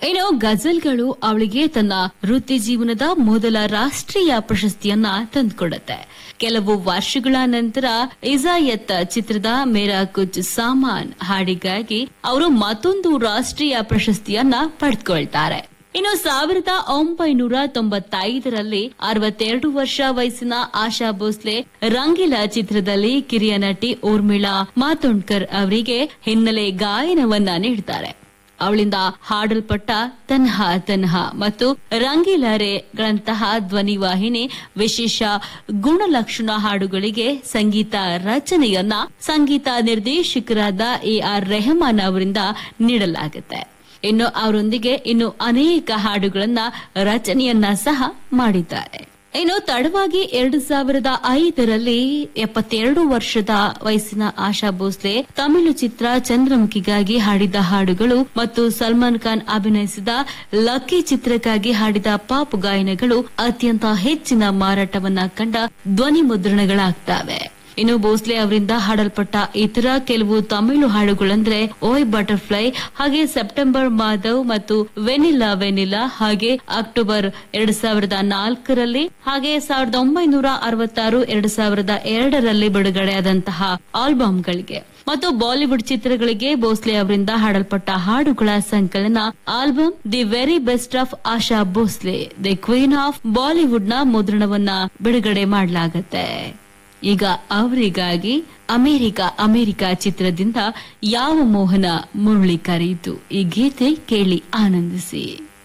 ಏನೋ ಗಜಲ್ಗಳು ಅವಳಿಗೆ ತನ್ನ ವೃತ್ತಿ ಜೀವನದ ಮೊದಲ ರಾಷ್ಟ್ರೀಯ ಪ್ರಶಸ್ತಿಯನ್ನ ತಂದುಕೊಡುತ್ತೆ ಕೆಲವು ವರ್ಷಗಳ ನಂತರ ಇಜಾಯತ್ ಚಿತ್ರದ ಮೇರಾ ಕುಚ್ ಸಾಮಾನ್ ಹಾಡಿಗಾಗಿ ಅವರು ಮತ್ತೊಂದು ರಾಷ್ಟ್ರೀಯ ಪ್ರಶಸ್ತಿಯನ್ನ ಪಡೆದುಕೊಳ್ತಾರೆ ಇನ್ನು ಸಾವಿರದ ಒಂಬೈನೂರ ತೊಂಬತ್ತೈದರಲ್ಲಿ ಅರವತ್ತೆರಡು ವರ್ಷ ವಯಸ್ಸಿನ ಆಶಾ ಭೋಸ್ಲೆ ರಂಗಿಲಾ ಚಿತ್ರದಲ್ಲಿ ಕಿರಿಯ ನಟಿ ಊರ್ಮಿಳಾ ಮಾತೋಂಡ್ಕರ್ ಅವರಿಗೆ ಹಿನ್ನೆಲೆ ಗಾಯನವನ್ನ ನೀಡುತ್ತಾರೆ ಅವಳಿಂದ ಹಾಡಲ್ಪಟ್ಟ ತನ್ಹಾ ತನ್ಹಾ ಮತ್ತು ರಂಗಿಲಾರೆಗಳಂತಹ ಧ್ವನಿವಾಹಿನಿ ವಿಶೇಷ ಗುಣಲಕ್ಷಣ ಹಾಡುಗಳಿಗೆ ಸಂಗೀತ ರಚನೆಯನ್ನ ಸಂಗೀತ ನಿರ್ದೇಶಕರಾದ ಎ ಆರ್ ರೆಹಮಾನ್ ಅವರಿಂದ ನೀಡಲಾಗುತ್ತೆ ಇನ್ನು ಅವರೊಂದಿಗೆ ಇನ್ನು ಅನೇಕ ಹಾಡುಗಳನ್ನ ರಚನೆಯನ್ನ ಸಹ ಮಾಡಿದ್ದಾರೆ ಇನ್ನು ತಡವಾಗಿ ಎರಡು ಸಾವಿರದ ಐದರಲ್ಲಿ ಎಪ್ಪತ್ತೆರಡು ವರ್ಷದ ವಯಸ್ಸಿನ ಆಶಾ ಭೋಸ್ಲೆ ತಮಿಳು ಚಿತ್ರ ಚಂದ್ರಮುಖಿಗಾಗಿ ಹಾಡಿದ ಹಾಡುಗಳು ಮತ್ತು ಸಲ್ಮಾನ್ ಖಾನ್ ಅಭಿನಯಿಸಿದ ಲಕ್ಕಿ ಚಿತ್ರಕ್ಕಾಗಿ ಹಾಡಿದ ಪಾಪ್ ಗಾಯನಗಳು ಅತ್ಯಂತ ಹೆಚ್ಚಿನ ಮಾರಾಟವನ್ನ ಕಂಡ ಧ್ವನಿ ಮುದ್ರಣಗಳಾಗ್ತವೆ ಇನ್ನು ಭೋಸ್ಲೆ ಅವರಿಂದ ಹಾಡಲ್ಪಟ್ಟ ಇತರ ಕೆಲವು ತಮಿಳು ಹಾಡುಗಳೆಂದ್ರೆ ಓಯ್ ಬಟರ್ಫ್ಲೈ ಹಾಗೆ ಸೆಪ್ಟೆಂಬರ್ ಮಾಧವ್ ಮತ್ತು ವೆನಿಲಾ ವೆನಿಲಾ ಹಾಗೆ ಅಕ್ಟೋಬರ್ ಎರಡ್ ಸಾವಿರದ ನಾಲ್ಕರಲ್ಲಿ ಹಾಗೆ ಸಾವಿರದ ಒಂಬೈನೂರ ಅರವತ್ತಾರು ಎರಡ್ ಸಾವಿರದ ಎರಡರಲ್ಲಿ ಬಿಡುಗಡೆಯಾದಂತಹ ಆಲ್ಬಂಗಳಿಗೆ ಮತ್ತು ಬಾಲಿವುಡ್ ಚಿತ್ರಗಳಿಗೆ ಭೋಸ್ಲೆ ಅವರಿಂದ ಹಾಡಲ್ಪಟ್ಟ ಹಾಡುಗಳ ಸಂಕಲನ album the very best of Asha Bhosle the queen of Bollywood ನ ಮುದ್ರಣವನ್ನ ಬಿಡುಗಡೆ ಮಾಡಲಾಗುತ್ತೆ ಈಗ ಅವರಿಗಾಗಿ ಅಮೆರಿಕ ಅಮೆರಿಕ ಚಿತ್ರದಿಂದ ಯಾವ ಮೋಹನ ಮುರಳಿ ಕರೆಯಿತು ಈ ಗೀತೆ ಕೇಳಿ ಆನಂದಿಸಿ